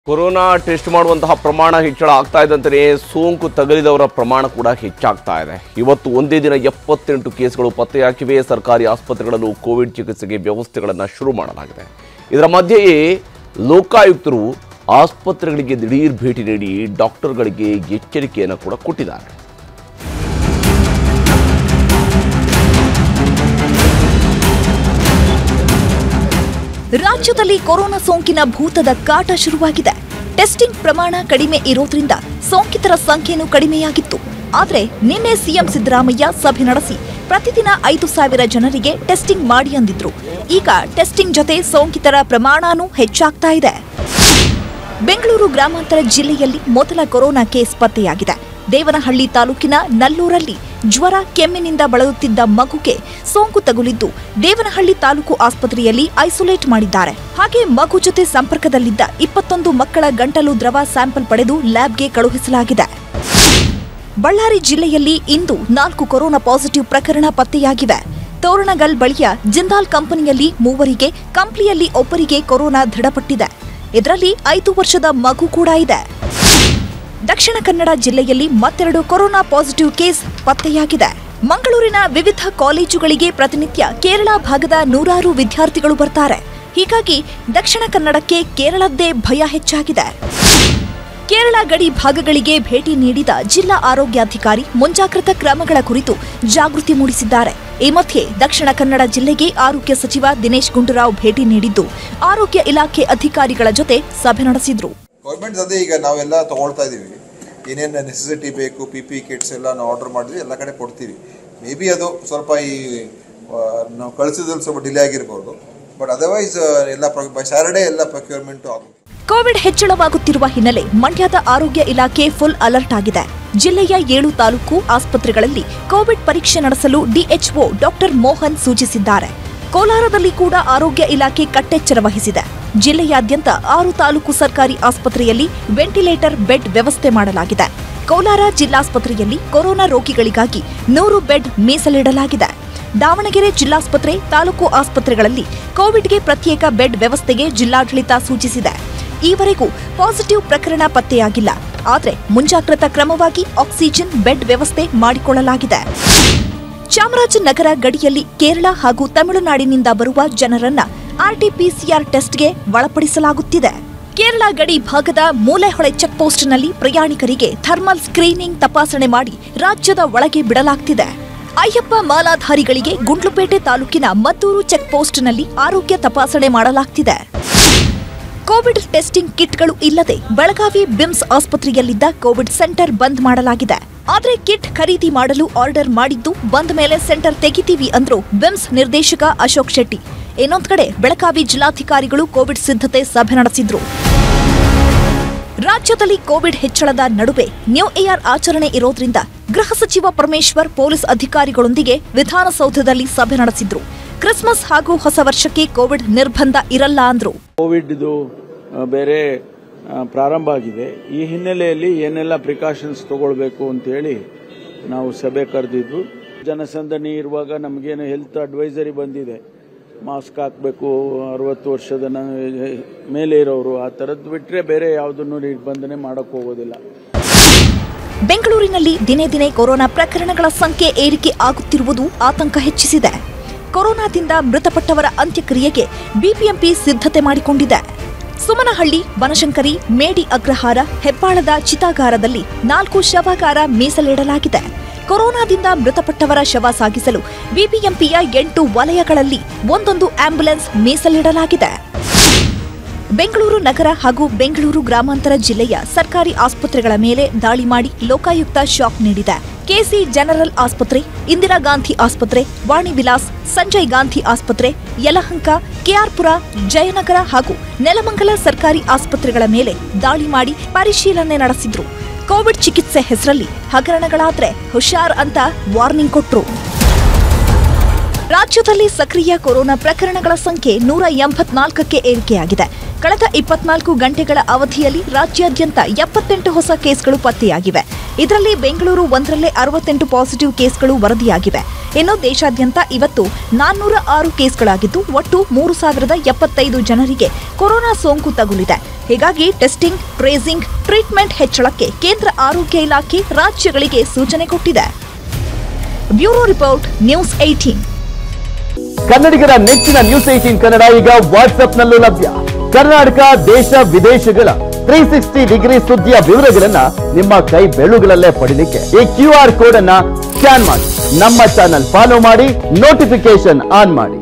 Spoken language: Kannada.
ಕೊರೋನಾ ಟೆಸ್ಟ್ ಮಾಡುವಂತಹ ಪ್ರಮಾಣ ಹೆಚ್ಚಳ ಆಗ್ತಾ ಇದ್ದಂತೆಯೇ ಸೋಂಕು ತಗುಲಿದವರ ಪ್ರಮಾಣ ಕೂಡ ಹೆಚ್ಚಾಗ್ತಾ ಇದೆ ಇವತ್ತು ಒಂದೇ ದಿನ ಎಪ್ಪತ್ತೆಂಟು ಕೇಸ್ಗಳು ಪತ್ತೆಯಾಗಿವೆ ಸರ್ಕಾರಿ ಆಸ್ಪತ್ರೆಗಳಲ್ಲೂ ಕೋವಿಡ್ ಚಿಕಿತ್ಸೆಗೆ ವ್ಯವಸ್ಥೆಗಳನ್ನು ಶುರು ಮಾಡಲಾಗಿದೆ ಇದರ ಮಧ್ಯೆಯೇ ಲೋಕಾಯುಕ್ತರು ಆಸ್ಪತ್ರೆಗಳಿಗೆ ದಿಢೀರ್ ಭೇಟಿ ನೀಡಿ ಡಾಕ್ಟರ್ಗಳಿಗೆ ಎಚ್ಚರಿಕೆಯನ್ನು ಕೂಡ ಕೊಟ್ಟಿದ್ದಾರೆ ರಾಜ್ಯದಲ್ಲಿ ಕೊರೋನಾ ಸೋಂಕಿನ ಭೂತದ ಕಾಟ ಶುರುವಾಗಿದೆ ಟೆಸ್ಟಿಂಗ್ ಪ್ರಮಾಣ ಕಡಿಮೆ ಇರೋದ್ರಿಂದ ಸೋಂಕಿತರ ಸಂಖ್ಯೆನೂ ಕಡಿಮೆಯಾಗಿತ್ತು ಆದ್ರೆ ನಿನ್ನೆ ಸಿಎಂ ಸಿದ್ದರಾಮಯ್ಯ ಸಭೆ ನಡೆಸಿ ಪ್ರತಿದಿನ ಐದು ಸಾವಿರ ಜನರಿಗೆ ಟೆಸ್ಟಿಂಗ್ ಮಾಡಿ ಅಂದಿದ್ರು ಈಗ ಟೆಸ್ಟಿಂಗ್ ಜೊತೆ ಸೋಂಕಿತರ ಪ್ರಮಾಣನೂ ಹೆಚ್ಚಾಗ್ತಾ ಇದೆ ಬೆಂಗಳೂರು ಗ್ರಾಮಾಂತರ ಜಿಲ್ಲೆಯಲ್ಲಿ ಮೊದಲ ಕೊರೋನಾ ಕೇಸ್ ಪತ್ತೆಯಾಗಿದೆ ದೇವನಹಳ್ಳಿ ತಾಲೂಕಿನ ನಲ್ಲೂರಲ್ಲಿ ಜ್ವರ ಕೆಮ್ಮಿನಿಂದ ಬಳಲುತ್ತಿದ್ದ ಮಗುಗೆ ಸೋಂಕು ತಗುಲಿದ್ದು ದೇವನಹಳ್ಳಿ ತಾಲೂಕು ಆಸ್ಪತ್ರೆಯಲ್ಲಿ ಐಸೋಲೇಟ್ ಮಾಡಿದ್ದಾರೆ ಹಾಗೆ ಮಗು ಜೊತೆ ಸಂಪರ್ಕದಲ್ಲಿದ್ದ ಇಪ್ಪತ್ತೊಂದು ಮಕ್ಕಳ ಗಂಟಲು ದ್ರವ ಸ್ಯಾಂಪಲ್ ಪಡೆದು ಲ್ಯಾಬ್ಗೆ ಕಳುಹಿಸಲಾಗಿದೆ ಬಳ್ಳಾರಿ ಜಿಲ್ಲೆಯಲ್ಲಿ ಇಂದು ನಾಲ್ಕು ಕೊರೋನಾ ಪಾಸಿಟಿವ್ ಪ್ರಕರಣ ಪತ್ತೆಯಾಗಿವೆ ತೋರಣಗಲ್ ಬಳಿಯ ಜಿಂದಾಲ್ ಕಂಪನಿಯಲ್ಲಿ ಮೂವರಿಗೆ ಕಂಪ್ಲಿಯಲ್ಲಿ ಒಬ್ಬರಿಗೆ ಕೊರೋನಾ ದೃಢಪಟ್ಟಿದೆ ಇದರಲ್ಲಿ ಐದು ವರ್ಷದ ಮಗು ಕೂಡ ಇದೆ ದಕ್ಷಿಣ ಕನ್ನಡ ಜಿಲ್ಲೆಯಲ್ಲಿ ಮತ್ತೆರಡು ಕೊರೋನಾ ಪಾಸಿಟಿವ್ ಕೇಸ್ ಪತ್ತೆಯಾಗಿದೆ ಮಂಗಳೂರಿನ ವಿವಿಧ ಕಾಲೇಜುಗಳಿಗೆ ಪ್ರತಿನಿತ್ಯ ಕೇರಳ ಭಾಗದ ನೂರಾರು ವಿದ್ಯಾರ್ಥಿಗಳು ಬರ್ತಾರೆ ಹೀಗಾಗಿ ದಕ್ಷಿಣ ಕನ್ನಡಕ್ಕೆ ಕೇರಳದ್ದೇ ಭಯ ಹೆಚ್ಚಾಗಿದೆ ಕೇರಳ ಗಡಿ ಭಾಗಗಳಿಗೆ ಭೇಟಿ ನೀಡಿದ ಜಿಲ್ಲಾ ಆರೋಗ್ಯಾಧಿಕಾರಿ ಮುಂಜಾಗ್ರತಾ ಕ್ರಮಗಳ ಕುರಿತು ಜಾಗೃತಿ ಮೂಡಿಸಿದ್ದಾರೆ ಈ ಮಧ್ಯೆ ದಕ್ಷಿಣ ಕನ್ನಡ ಜಿಲ್ಲೆಗೆ ಆರೋಗ್ಯ ಸಚಿವ ದಿನೇಶ್ ಗುಂಡೂರಾವ್ ಭೇಟಿ ನೀಡಿದ್ದು ಆರೋಗ್ಯ ಇಲಾಖೆ ಅಧಿಕಾರಿಗಳ ಜೊತೆ ಸಭೆ ನಡೆಸಿದ್ರು ಗೌರ್ಮೆಂಟ್ ಅದೇ ಈಗ ನಾವೆಲ್ಲ ತಗೊಳ್ತಾ ಇದೀವಿ ಏನೇನು ನೆಸೆಸಿಟಿ ಬೇಕು ಪಿ ಪಿ ಕಿಟ್ಸ್ ಎಲ್ಲ ನಾವು ಆರ್ಡರ್ ಮಾಡಿದ್ವಿ ಎಲ್ಲ ಕಡೆ ಕೊಡ್ತೀವಿ ಮೇ ಬಿ ಅದು ಸ್ವಲ್ಪ ಈ ಆ, ನಾವು ಕಳಿಸಿದ್ರಲ್ಲಿ ಸ್ವಲ್ಪ ಡಿಲೇ ಆಗಿರ್ಬೋದು ಬಟ್ ಅದರ್ವೈಸ್ ಎಲ್ಲ ಬೈ ಸ್ಯಾಟರ್ಡೇ ಎಲ್ಲ ಪ್ರೊಕ್ಯೂರ್ಮೆಂಟು ಆಗುತ್ತೆ ಕೋವಿಡ್ ಹೆಚ್ಚಳವಾಗುತ್ತಿರುವ ಹಿನ್ನೆಲೆ ಮಂಡ್ಯದ ಆರೋಗ್ಯ ಇಲಾಖೆ ಫುಲ್ ಅಲರ್ಟ್ ಆಗಿದೆ ಜಿಲ್ಲೆಯ ಏಳು ತಾಲೂಕು ಆಸ್ಪತ್ರೆಗಳಲ್ಲಿ ಕೋವಿಡ್ ಪರೀಕ್ಷೆ ನಡೆಸಲು ಡಿಎಚ್ಒ ಡಾಕ್ಟರ್ ಮೋಹನ್ ಸೂಚಿಸಿದ್ದಾರೆ ಕೋಲಾರದಲ್ಲಿ ಕೂಡ ಆರೋಗ್ಯ ಇಲಾಖೆ ಕಟ್ಟೆಚ್ಚರ ವಹಿಸಿದೆ ಜಿಲ್ಲೆಯಾದ್ಯಂತ ಆರು ತಾಲೂಕು ಸರ್ಕಾರಿ ಆಸ್ಪತ್ರೆಯಲ್ಲಿ ವೆಂಟಿಲೇಟರ್ ಬೆಡ್ ವ್ಯವಸ್ಥೆ ಮಾಡಲಾಗಿದೆ ಕೋಲಾರ ಜಿಲ್ಲಾಸ್ಪತ್ರೆಯಲ್ಲಿ ಕೊರೋನಾ ರೋಗಿಗಳಿಗಾಗಿ ನೂರು ಬೆಡ್ ಮೀಸಲಿಡಲಾಗಿದೆ ದಾವಣಗೆರೆ ಜಿಲ್ಲಾಸ್ಪತ್ರೆ ತಾಲೂಕು ಆಸ್ಪತ್ರೆಗಳಲ್ಲಿ ಕೋವಿಡ್ಗೆ ಪ್ರತ್ಯೇಕ ಬೆಡ್ ವ್ಯವಸ್ಥೆಗೆ ಜಿಲ್ಲಾಡಳಿತ ಸೂಚಿಸಿದೆ ಈವರೆಗೂ ಪಾಸಿಟಿವ್ ಪ್ರಕರಣ ಪತ್ತೆಯಾಗಿಲ್ಲ ಆದರೆ ಮುಂಜಾಗ್ರತಾ ಕ್ರಮವಾಗಿ ಆಕ್ಸಿಜನ್ ಬೆಡ್ ವ್ಯವಸ್ಥೆ ಮಾಡಿಕೊಳ್ಳಲಾಗಿದೆ ಚಾಮರಾಜನಗರ ಗಡಿಯಲ್ಲಿ ಕೇರಳ ಹಾಗೂ ತಮಿಳುನಾಡಿನಿಂದ ಬರುವ ಜನರನ್ನ ಆರ್ಟಿಪಿಸಿಆರ್ ಟೆಸ್ಟ್ಗೆ ಒಳಪಡಿಸಲಾಗುತ್ತಿದೆ ಕೇರಳ ಗಡಿ ಭಾಗದ ಮೂಲೆಹೊಳೆ ಚೆಕ್ಪೋಸ್ಟ್ನಲ್ಲಿ ಪ್ರಯಾಣಿಕರಿಗೆ ಥರ್ಮಲ್ ಸ್ಕ್ರೀನಿಂಗ್ ತಪಾಸಣೆ ಮಾಡಿ ರಾಜ್ಯದ ಒಳಗೆ ಬಿಡಲಾಗ್ತಿದೆ ಅಯ್ಯಪ್ಪ ಮಾಲಾಧಾರಿಗಳಿಗೆ ಗುಂಡ್ಲುಪೇಟೆ ತಾಲೂಕಿನ ಮದ್ದೂರು ಚೆಕ್ಪೋಸ್ಟ್ನಲ್ಲಿ ಆರೋಗ್ಯ ತಪಾಸಣೆ ಮಾಡಲಾಗ್ತಿದೆ ಕೋವಿಡ್ ಟೆಸ್ಟಿಂಗ್ ಕಿಟ್ಗಳು ಇಲ್ಲದೆ ಬೆಳಗಾವಿ ಬಿಮ್ಸ್ ಆಸ್ಪತ್ರೆಯಲ್ಲಿದ್ದ ಕೋವಿಡ್ ಸೆಂಟರ್ ಬಂದ್ ಮಾಡಲಾಗಿದೆ ಆದ್ರೆ ಕಿಟ್ ಖರೀದಿ ಮಾಡಲು ಆರ್ಡರ್ ಮಾಡಿದ್ದು ಬಂದ ಮೇಲೆ ಸೆಂಟರ್ ತೆಗಿತೀವಿ ಅಂದ್ರು ಬಿಮ್ಸ್ ನಿರ್ದೇಶಕ ಅಶೋಕ್ ಶೆಟ್ಟಿ ಇನ್ನೊಂದ್ ಕಡೆ ಬೆಳಗಾವಿ ಜಿಲ್ಲಾಧಿಕಾರಿಗಳು ಕೋವಿಡ್ ಸಿದ್ಧತೆ ಸಭೆ ನಡೆಸಿದ್ರು ರಾಜ್ಯದಲ್ಲಿ ಕೋವಿಡ್ ಹೆಚ್ಚಳದ ನಡುವೆ ನ್ಯೂ ಇಯರ್ ಆಚರಣೆ ಇರೋದ್ರಿಂದ ಗೃಹ ಸಚಿವ ಪರಮೇಶ್ವರ್ ಪೊಲೀಸ್ ಅಧಿಕಾರಿಗಳೊಂದಿಗೆ ವಿಧಾನಸೌಧದಲ್ಲಿ ಸಭೆ ನಡೆಸಿದ್ರು ಕ್ರಿಸ್ಮಸ್ ಹಾಗೂ ಹೊಸ ವರ್ಷಕ್ಕೆ ಕೋವಿಡ್ ನಿರ್ಬಂಧ ಇರಲ್ಲ ಅಂದ್ರು ಕೋವಿಡ್ ಇದು ಆ, ಬೇರೆ ಆ, ಪ್ರಾರಂಭ ಆಗಿದೆ ಈ ಹಿನ್ನೆಲೆಯಲ್ಲಿ ಏನೆಲ್ಲ ಪ್ರಿಕಾಷನ್ಸ್ ತಗೊಳ್ಬೇಕು ಅಂತೇಳಿ ನಾವು ಸಭೆ ಕರೆದಿದ್ವು ಜನಸಂದಣಿ ಇರುವಾಗ ನಮಗೇನು ಹೆಲ್ತ್ ಅಡ್ವೈಸರಿ ಬಂದಿದೆ ಮಾಸ್ಕ್ ಹಾಕಬೇಕು ಅರವತ್ತು ವರ್ಷದ ನ- ಮೇಲೆ ಇರೋರು ಆ ಥರದ್ದು ಬಿಟ್ಟರೆ ಬೇರೆ ಯಾವುದನ್ನು ನಿರ್ಬಂಧನೆ ಮಾಡೋಕ್ಕೆ ಹೋಗೋದಿಲ್ಲ ಬೆಂಗಳೂರಿನಲ್ಲಿ ದಿನೇ ದಿನೇ ಕೊರೋನಾ ಪ್ರಕರಣಗಳ ಸಂಖ್ಯೆ ಏರಿಕೆ ಆಗುತ್ತಿರುವುದು ಆತಂಕ ಹೆಚ್ಚಿಸಿದೆ ಕೊರೋನಾದಿಂದ ಮೃತಪಟ್ಟವರ ಅಂತ್ಯಕ್ರಿಯೆಗೆ ಬಿಬಿಎಂಪಿ ಸಿದ್ಧತೆ ಮಾಡಿಕೊಂಡಿದೆ ಸುಮನಹಳ್ಳಿ ಬನಶಂಕರಿ ಮೇಡಿ ಅಗ್ರಹಾರ ಹೆಬ್ಬಾಳದ ಚಿತಾಗಾರದಲ್ಲಿ ನಾಲ್ಕು ಶವಾಗಾರ ಮೀಸಲಿಡಲಾಗಿದೆ ಕೊರೋನಾದಿಂದ ಮೃತಪಟ್ಟವರ ಶವ ಸಾಗಿಸಲು ಬಿಬಿಎಂಪಿಯ ಎಂಟು ವಲಯಗಳಲ್ಲಿ ಒಂದೊಂದು ಆಂಬ್ಯುಲೆನ್ಸ್ ಮೀಸಲಿಡಲಾಗಿದೆ ಬೆಂಗಳೂರು ನಗರ ಹಾಗೂ ಬೆಂಗಳೂರು ಗ್ರಾಮಾಂತರ ಜಿಲ್ಲೆಯ ಸರ್ಕಾರಿ ಆಸ್ಪತ್ರೆಗಳ ಮೇಲೆ ದಾಳಿ ಮಾಡಿ ಲೋಕಾಯುಕ್ತ ಶಾಕ್ ನೀಡಿದೆ ಕೆಸಿ ಜನರಲ್ ಆಸ್ಪತ್ರೆ ಇಂದಿರಾ ಗಾಂಧಿ ಆಸ್ಪತ್ರೆ ವಾಣಿ ವಿಲಾಸ್ ಸಂಜಯ್ ಗಾಂಧಿ ಆಸ್ಪತ್ರೆ ಯಲಹಂಕ ಕೆಆರ್ಪುರ ಜಯನಗರ ಹಾಗೂ ನೆಲಮಂಗಲ ಸರ್ಕಾರಿ ಆಸ್ಪತ್ರೆಗಳ ಮೇಲೆ ದಾಳಿ ಮಾಡಿ ಪರಿಶೀಲನೆ ನಡೆಸಿದ್ರು ಕೋವಿಡ್ ಚಿಕಿತ್ಸೆ ಹೆಸರಲ್ಲಿ ಹಗರಣಗಳಾದ್ರೆ ಹುಷಾರ್ ಅಂತ ವಾರ್ನಿಂಗ್ ಕೊಟ್ರು ರಾಜ್ಯದಲ್ಲಿ ಸಕ್ರಿಯ ಕೊರೋನಾ ಪ್ರಕರಣಗಳ ಸಂಖ್ಯೆ ನೂರ ಎಂಬತ್ನಾಲ್ಕಕ್ಕೆ ಏರಿಕೆಯಾಗಿದೆ ಕಳೆದ ಇಪ್ಪತ್ನಾಲ್ಕು ಗಂಟೆಗಳ ಅವಧಿಯಲ್ಲಿ ರಾಜ್ಯಾದ್ಯಂತ ಎಪ್ಪತ್ತೆಂಟು ಹೊಸ ಕೇಸ್ಗಳು ಪತ್ತೆಯಾಗಿವೆ ಇದರಲ್ಲಿ ಬೆಂಗಳೂರು ಒಂದರಲ್ಲೇ ಅರವತ್ತೆಂಟು ಪಾಸಿಟಿವ್ ಕೇಸ್ಗಳು ವರದಿಯಾಗಿವೆ ಇನ್ನು ದೇಶಾದ್ಯಂತ ಇವತ್ತು ನಾನ್ನೂರ ಆರು ಕೇಸ್ಗಳಾಗಿದ್ದು ಒಟ್ಟು ಮೂರು ಸಾವಿರದ ಎಪ್ಪತ್ತೈದು ಜನರಿಗೆ ಕೊರೋನಾ ಸೋಂಕು ತಗುಲಿದೆ ಹೀಗಾಗಿ ಟೆಸ್ಟಿಂಗ್ ಟ್ರೇಸಿಂಗ್ ಟ್ರೀಟ್ಮೆಂಟ್ ಹೆಚ್ಚಳಕ್ಕೆ ಕೇಂದ್ರ ಆರೋಗ್ಯ ಇಲಾಖೆ ರಾಜ್ಯಗಳಿಗೆ ಸೂಚನೆ ಕೊಟ್ಟಿದೆ ಬ್ಯೂರೋ ರಿಪೋರ್ಟ್ ನ್ಯೂಸ್ ಏಟೀನ್ ಕನ್ನಡಿಗರ ನೆಚ್ಚಿನ ನ್ಯೂಸ್ ಏಟೀನ್ ಕನ್ನಡ ಈಗ ವಾಟ್ಸ್ಆಪ್ನಲ್ಲೂ ಲಭ್ಯ ಕರ್ನಾಟಕ ದೇಶ ವಿದೇಶಗಳ ತ್ರೀ ಸಿಕ್ಸ್ಟಿ ಡಿಗ್ರಿ ಸುದ್ದಿಯ ವಿವರಗಳನ್ನ ನಿಮ್ಮ ಕೈ ಬೆಳುಗಳಲ್ಲೇ ಪಡಿಲಿಕ್ಕೆ ಈ ಕ್ಯೂ ಆರ್ ಕೋಡ್ ಅನ್ನ ಸ್ಕ್ಯಾನ್ ಮಾಡಿ ನಮ್ಮ ಚಾನಲ್ ಫಾಲೋ ಮಾಡಿ ನೋಟಿಫಿಕೇಶನ್ ಆನ್ ಮಾಡಿ